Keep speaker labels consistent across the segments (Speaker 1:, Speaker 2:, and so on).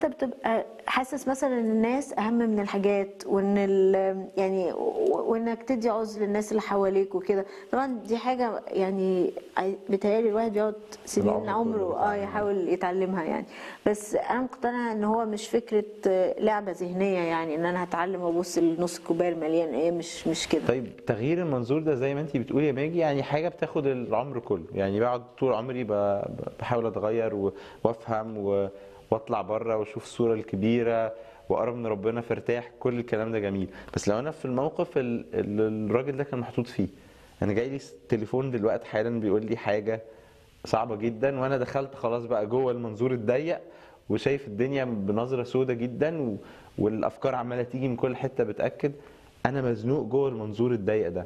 Speaker 1: انت بتبقى حاسس مثلا ان الناس اهم من الحاجات وان ال- يعني و- وانك تدي عذر للناس اللي حواليك وكده طبعا دي حاجه يعني عاي- بيتهيألي الواحد بيقعد سنين
Speaker 2: العمر كله
Speaker 1: عمره اه
Speaker 2: بيتعلم.
Speaker 1: يحاول يتعلمها يعني بس انا مقتنعه ان هو مش فكره آه، لعبه ذهنيه يعني ان انا هتعلم وابص لنص الكوبايه المليان ايه مش مش كده
Speaker 2: طيب تغيير المنظور ده زي ما انت بتقولي يا ماجي يعني حاجه بتاخد العمر كله يعني بقعد طول عمري ب- ب- بحاول اتغير و- وافهم و- واطلع بره واشوف الصوره الكبيره واقرب من ربنا فارتاح كل الكلام ده جميل بس لو انا في الموقف ال- اللي الراجل ده كان محطوط فيه انا جاي لي تليفون دلوقتي حالا بيقول لي حاجه صعبه جدا وانا دخلت خلاص بقى جوه المنظور الضيق وشايف الدنيا بنظره سودة جدا و... والافكار عماله تيجي من كل حته بتاكد انا مزنوق جوه المنظور الضيق ده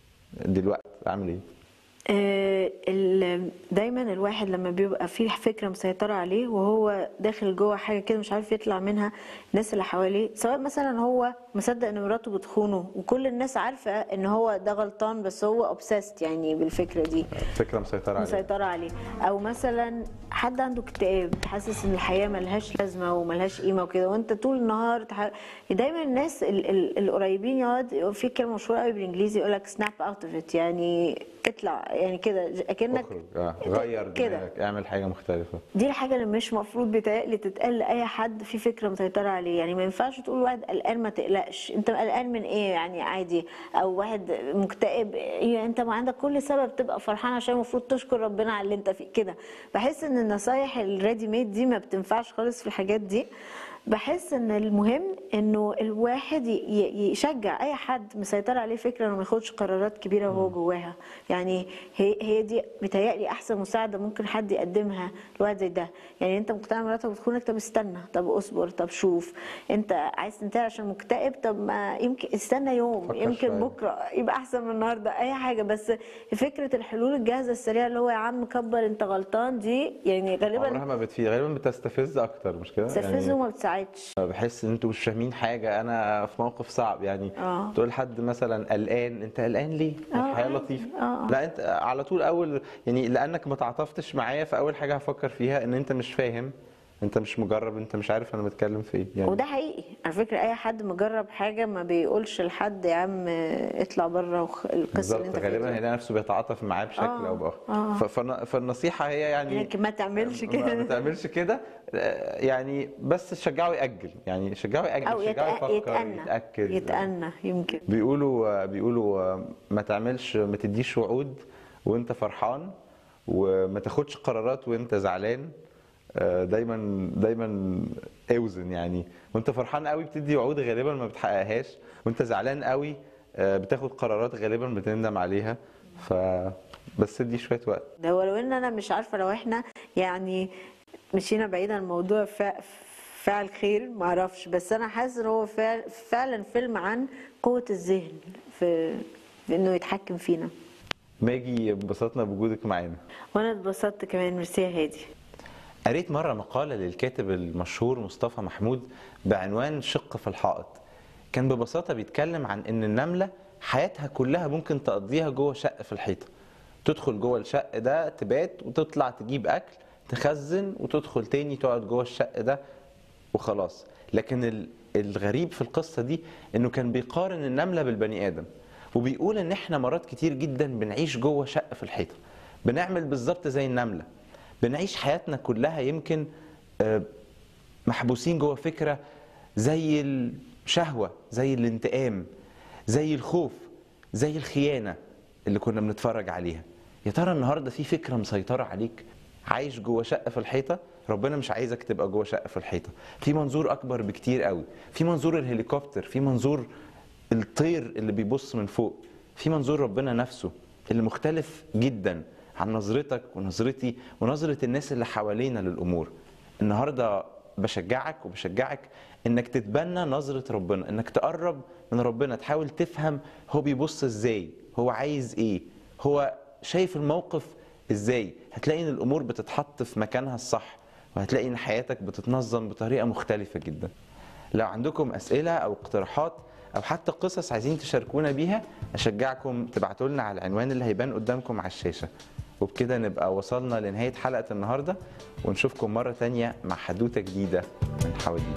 Speaker 2: دلوقتي اعمل ايه
Speaker 1: آه، ال- دايما الواحد لما بيبقى فيه فكره مسيطره عليه وهو داخل جوه حاجه كده مش عارف يطلع منها الناس اللي حواليه سواء مثلا هو مصدق ان مراته بتخونه وكل الناس عارفه ان هو ده غلطان بس هو اوبسيست يعني بالفكره دي
Speaker 2: فكره مسيطره عليها
Speaker 1: مسيطرة عليه أو مثلا حد عنده اكتئاب حاسس إن الحياة ملهاش لازمة وملهاش قيمة وكده وأنت طول النهار تح... دايما الناس ال... ال... القريبين يقعد في كلمة مشهورة قوي بالإنجليزي يقول لك سناب أوت أوف إت يعني اطلع يعني كده أكنك
Speaker 2: اخرج اه غير
Speaker 1: كده
Speaker 2: دماغك اعمل حاجه مختلفه
Speaker 1: دي الحاجة اللي مش مفروض بيتهيألي تتقال لأي حد في فكرة مسيطرة عليه يعني ما ينفعش تقول واحد قلقان ما تقلقش أنت قلقان من إيه يعني عادي أو واحد مكتئب إيه أنت ما عندك كل سبب تبقى فرحان عشان المفروض تشكر ربنا على اللي أنت فيه كده بحس إن النصايح الريدي ميد دي ما بتنفعش خالص في الحاجات دي بحس ان المهم انه الواحد ي- ي- يشجع اي حد مسيطر عليه فكره انه ما ياخدش قرارات كبيره وهو جواها يعني هي هي دي متهيألي احسن مساعده ممكن حد يقدمها لواحد زي ده يعني انت مقتنع مراتك بتخونك طب استنى طب اصبر طب شوف انت عايز تنتهي عشان مكتئب طب ما يمكن استنى يوم
Speaker 2: فكر
Speaker 1: يمكن
Speaker 2: شوية.
Speaker 1: بكره يبقى احسن من النهارده اي حاجه بس فكره الحلول الجاهزه السريعه اللي هو يا عم كبر انت غلطان دي يعني غالبا
Speaker 2: عمرها ما بتفيد غالبا بتستفز اكتر مش كده
Speaker 1: تستفز وما بتساعدش
Speaker 2: بحس ان انتوا مش فاهمين حاجه انا في موقف صعب يعني
Speaker 1: آه.
Speaker 2: تقول حد مثلا قلقان انت قلقان ليه
Speaker 1: آه،
Speaker 2: الحياه
Speaker 1: عادي.
Speaker 2: لطيفه
Speaker 1: آه.
Speaker 2: لا انت على طول اول يعني لانك ما تعاطفتش معايا فاول حاجه هفكر فيها ان انت مش فاهم انت مش مجرب انت مش عارف انا بتكلم في ايه يعني
Speaker 1: وده حقيقي على فكره اي حد مجرب حاجه ما بيقولش لحد يا عم اطلع بره وخ- القصه اللي
Speaker 2: بالظبط
Speaker 1: انت
Speaker 2: غالبا
Speaker 1: فيها
Speaker 2: هيلاقي نفسه بيتعاطف معاه بشكل
Speaker 1: آه،
Speaker 2: او باخر
Speaker 1: آه.
Speaker 2: ف- فالن- فالنصيحه هي يعني
Speaker 1: يعني ما تعملش
Speaker 2: ما ما
Speaker 1: كده
Speaker 2: تعملش كده آه، يعني بس شجعه يأجل يعني شجعه يأجل
Speaker 1: او
Speaker 2: شجعه
Speaker 1: يتأ-
Speaker 2: يفكر
Speaker 1: يتأنى
Speaker 2: يتأكد
Speaker 1: يتأنى يمكن
Speaker 2: بيقولوا بيقولوا ما تعملش ما تديش وعود وانت فرحان وما تاخدش قرارات وانت زعلان آه، دايما دايما اوزن يعني وانت فرحان قوي بتدي وعود غالبا ما بتحققهاش وانت زعلان قوي آه، بتاخد قرارات غالبا بتندم عليها ف بس ادي شويه وقت
Speaker 1: ده ولو ان انا مش عارفه لو احنا يعني مشينا بعيد عن موضوع فع- فعل خير ما اعرفش بس انا حاسس ان هو فعل فعلا فيلم عن قوه الذهن في في انه يتحكم فينا
Speaker 2: ماجي انبسطنا بوجودك معانا
Speaker 1: وانا اتبسطت كمان ميرسي يا هادي
Speaker 2: قريت مرة مقالة للكاتب المشهور مصطفى محمود بعنوان شق في الحائط كان ببساطة بيتكلم عن إن النملة حياتها كلها ممكن تقضيها جوه شق في الحيطة تدخل جوه الشق ده تبات وتطلع تجيب أكل تخزن وتدخل تاني تقعد جوه الشق ده وخلاص لكن ال- الغريب في القصة دي إنه كان بيقارن النملة بالبني آدم وبيقول إن إحنا مرات كتير جدا بنعيش جوه شق في الحيطة بنعمل بالظبط زي النملة بنعيش حياتنا كلها يمكن آه، محبوسين جوه فكره زي الشهوه زي الانتقام زي الخوف زي الخيانه اللي كنا بنتفرج عليها يا ترى النهارده في فكره مسيطره عليك عايش جوه شقه في الحيطه ربنا مش عايزك تبقى جوه شقه في الحيطه في منظور اكبر بكتير قوي في منظور الهليكوبتر في منظور الطير اللي بيبص من فوق في منظور ربنا نفسه اللي مختلف جدا عن نظرتك ونظرتي ونظرة الناس اللي حوالينا للأمور النهاردة بشجعك وبشجعك انك تتبنى نظرة ربنا انك تقرب من ربنا تحاول تفهم هو بيبص ازاي هو عايز ايه هو شايف الموقف ازاي هتلاقي ان الامور بتتحط في مكانها الصح وهتلاقي ان حياتك بتتنظم بطريقة مختلفة جدا لو عندكم اسئله او اقتراحات او حتى قصص عايزين تشاركونا بيها اشجعكم تبعتوا لنا على العنوان اللي هيبان قدامكم على الشاشه وبكده نبقى وصلنا لنهاية حلقة النهاردة ونشوفكم مرة تانية مع حدوتة جديدة من حواديت